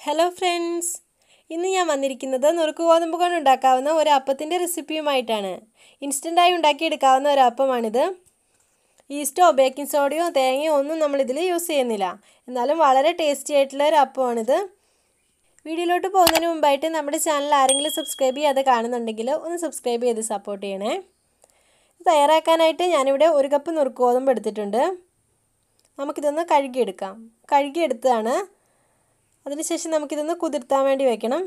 hello friends ഇന്ന് ഞാൻ വന്നിരിക്കുന്നത് നുറുക്ക് ഗോതമ്പ് കൊണ്ട് ഉണ്ടാക്കാവുന്ന ഒരു അപ്പത്തിൻ്റെ റെസിപ്പിയുമായിട്ടാണ് ഇൻസ്റ്റൻ്റായി ഉണ്ടാക്കിയെടുക്കാവുന്ന ഒരു അപ്പമാണിത് ഈസ്റ്റോ ബേക്കിംഗ് സോഡയോ തേങ്ങയോ ഒന്നും നമ്മളിതിൽ യൂസ് ചെയ്യുന്നില്ല എന്നാലും വളരെ ടേസ്റ്റി ആയിട്ടുള്ള ഒരു അപ്പമാണിത് വീഡിയോയിലോട്ട് പോകുന്നതിന് മുമ്പായിട്ട് നമ്മുടെ ചാനൽ ആരെങ്കിലും സബ്സ്ക്രൈബ് ചെയ്യാതെ കാണുന്നുണ്ടെങ്കിൽ ഒന്ന് സബ്സ്ക്രൈബ് ചെയ്ത് സപ്പോർട്ട് ചെയ്യണേ തയ്യാറാക്കാനായിട്ട് ഞാനിവിടെ ഒരു കപ്പ് നുറുക്ക് ഗോതമ്പ് എടുത്തിട്ടുണ്ട് നമുക്കിതൊന്ന് കഴുകിയെടുക്കാം കഴുകിയെടുത്തതാണ് അതിനുശേഷം നമുക്കിതൊന്ന് കുതിർത്താൻ വേണ്ടി വെക്കണം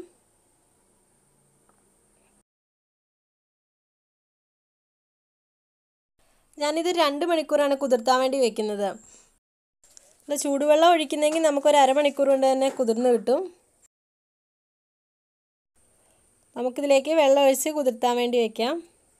ഞാനിത് രണ്ട് മണിക്കൂറാണ് കുതിർത്താൻ വേണ്ടി വെക്കുന്നത് അല്ല ചൂടുവെള്ളം ഒഴിക്കുന്നെങ്കിൽ നമുക്കൊരു അരമണിക്കൂർ കൊണ്ട് തന്നെ കുതിർന്ന് കിട്ടും നമുക്കിതിലേക്ക് വെള്ളം ഒഴിച്ച് കുതിർത്താൻ വേണ്ടി വയ്ക്കാം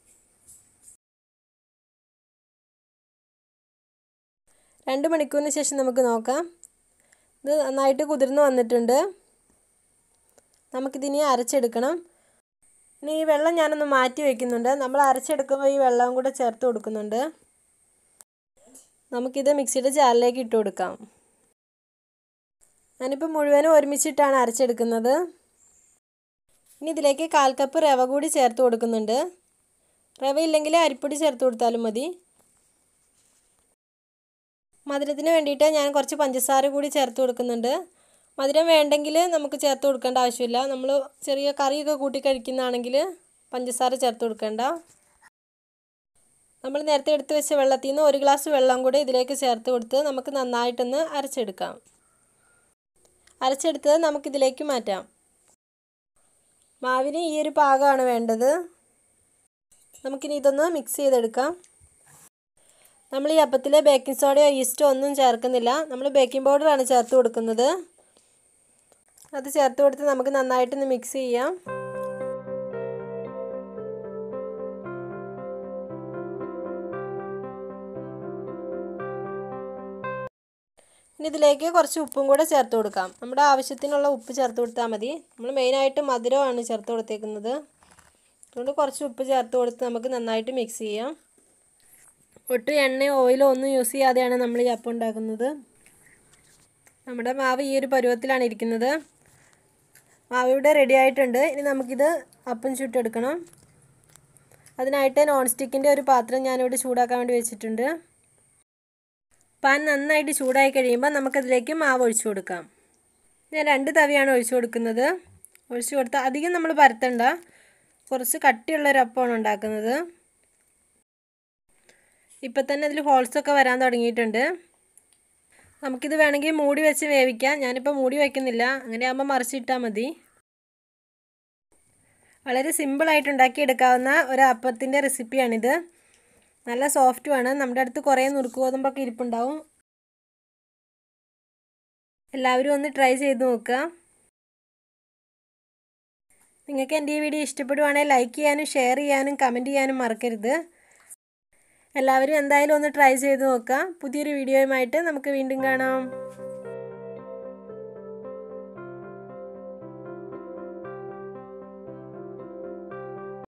രണ്ട് മണിക്കൂറിന് ശേഷം നമുക്ക് നോക്കാം ഇത് നന്നായിട്ട് കുതിർന്ന് വന്നിട്ടുണ്ട് നമുക്കിതിനി അരച്ചെടുക്കണം ഇനി ഈ വെള്ളം ഞാനൊന്ന് മാറ്റി വയ്ക്കുന്നുണ്ട് നമ്മൾ അരച്ചെടുക്കുമ്പോൾ ഈ വെള്ളം കൂടെ ചേർത്ത് കൊടുക്കുന്നുണ്ട് നമുക്കിത് മിക്സിയുടെ ജാറിലേക്ക് ഇട്ട് കൊടുക്കാം ഞാനിപ്പോൾ മുഴുവനും ഒരുമിച്ചിട്ടാണ് അരച്ചെടുക്കുന്നത് ഇനി ഇതിലേക്ക് കാൽ കപ്പ് റവ കൂടി ചേർത്ത് കൊടുക്കുന്നുണ്ട് റവ ഇല്ലെങ്കിൽ അരിപ്പൊടി ചേർത്ത് കൊടുത്താലും മതി മധുരത്തിന് വേണ്ടിയിട്ട് ഞാൻ കുറച്ച് പഞ്ചസാര കൂടി ചേർത്ത് കൊടുക്കുന്നുണ്ട് മധുരം വേണ്ടെങ്കിൽ നമുക്ക് ചേർത്ത് കൊടുക്കേണ്ട ആവശ്യമില്ല നമ്മൾ ചെറിയ കറിയൊക്കെ കൂട്ടി കഴിക്കുന്നതാണെങ്കിൽ പഞ്ചസാര ചേർത്ത് കൊടുക്കേണ്ട നമ്മൾ നേരത്തെ എടുത്ത് വെച്ച വെള്ളത്തിൽ നിന്ന് ഒരു ഗ്ലാസ് വെള്ളം കൂടി ഇതിലേക്ക് ചേർത്ത് കൊടുത്ത് നമുക്ക് നന്നായിട്ടൊന്ന് അരച്ചെടുക്കാം അരച്ചെടുത്തത് നമുക്കിതിലേക്ക് മാറ്റാം മാവിന് ഈ ഒരു പാകമാണ് വേണ്ടത് നമുക്കിനി ഇതൊന്ന് മിക്സ് ചെയ്തെടുക്കാം നമ്മൾ ഈ അപ്പത്തിൽ ബേക്കിംഗ് സോഡയോ ഈസ്റ്റോ ഒന്നും ചേർക്കുന്നില്ല നമ്മൾ ബേക്കിംഗ് പൗഡറാണ് ചേർത്ത് കൊടുക്കുന്നത് അത് ചേർത്ത് കൊടുത്ത് നമുക്ക് നന്നായിട്ടൊന്ന് മിക്സ് ചെയ്യാം ഇനി ഇതിലേക്ക് കുറച്ച് ഉപ്പും കൂടെ ചേർത്ത് കൊടുക്കാം നമ്മുടെ ആവശ്യത്തിനുള്ള ഉപ്പ് ചേർത്ത് കൊടുത്താൽ മതി നമ്മൾ മെയിനായിട്ട് മധുരമാണ് ചേർത്ത് കൊടുത്തേക്കുന്നത് അതുകൊണ്ട് കുറച്ച് ഉപ്പ് ചേർത്ത് കൊടുത്ത് നമുക്ക് നന്നായിട്ട് മിക്സ് ചെയ്യാം ഒട്ടും എണ്ണയോ ഓയിലോ ഒന്നും യൂസ് ചെയ്യാതെയാണ് നമ്മൾ ഈ അപ്പം ഉണ്ടാക്കുന്നത് നമ്മുടെ മാവ് ഈ ഒരു പരുവത്തിലാണ് ഇരിക്കുന്നത് മാവ് ഇവിടെ റെഡി ആയിട്ടുണ്ട് ഇനി നമുക്കിത് അപ്പം ചുട്ടെടുക്കണം അതിനായിട്ട് നോൺ സ്റ്റിക്കിൻ്റെ ഒരു പാത്രം ഞാനിവിടെ ചൂടാക്കാൻ വേണ്ടി വെച്ചിട്ടുണ്ട് പാൻ നന്നായിട്ട് ചൂടായി കഴിയുമ്പോൾ നമുക്കതിലേക്ക് മാവ് ഒഴിച്ചു കൊടുക്കാം ഞാൻ രണ്ട് തവിയാണ് ഒഴിച്ചു കൊടുക്കുന്നത് ഒഴിച്ചു കൊടുത്താൽ അധികം നമ്മൾ പരത്തണ്ട കുറച്ച് കട്ടിയുള്ളൊരു അപ്പമാണ് ഉണ്ടാക്കുന്നത് ഇപ്പം തന്നെ അതിൽ ഹോൾസൊക്കെ വരാൻ തുടങ്ങിയിട്ടുണ്ട് നമുക്കിത് വേണമെങ്കിൽ മൂടി വെച്ച് വേവിക്കാം ഞാനിപ്പോൾ മൂടി വയ്ക്കുന്നില്ല അങ്ങനെ ആകുമ്പോൾ മറിച്ചിട്ടാൽ മതി വളരെ സിമ്പിളായിട്ട് ഉണ്ടാക്കിയെടുക്കാവുന്ന ഒരു അപ്പത്തിൻ്റെ റെസിപ്പിയാണിത് നല്ല സോഫ്റ്റുമാണ് നമ്മുടെ അടുത്ത് കുറേ നുറുക്ക് ഗോതമ്പൊക്കെ ഇരിപ്പുണ്ടാവും എല്ലാവരും ഒന്ന് ട്രൈ ചെയ്ത് നോക്കുക നിങ്ങൾക്ക് എൻ്റെ ഈ വീഡിയോ ഇഷ്ടപ്പെടുവാണെങ്കിൽ ലൈക്ക് ചെയ്യാനും ഷെയർ ചെയ്യാനും കമൻറ്റ് ചെയ്യാനും മറക്കരുത് എല്ലാവരും എന്തായാലും ഒന്ന് ട്രൈ ചെയ്ത് നോക്കാം പുതിയൊരു വീഡിയോയുമായിട്ട് നമുക്ക് വീണ്ടും കാണാം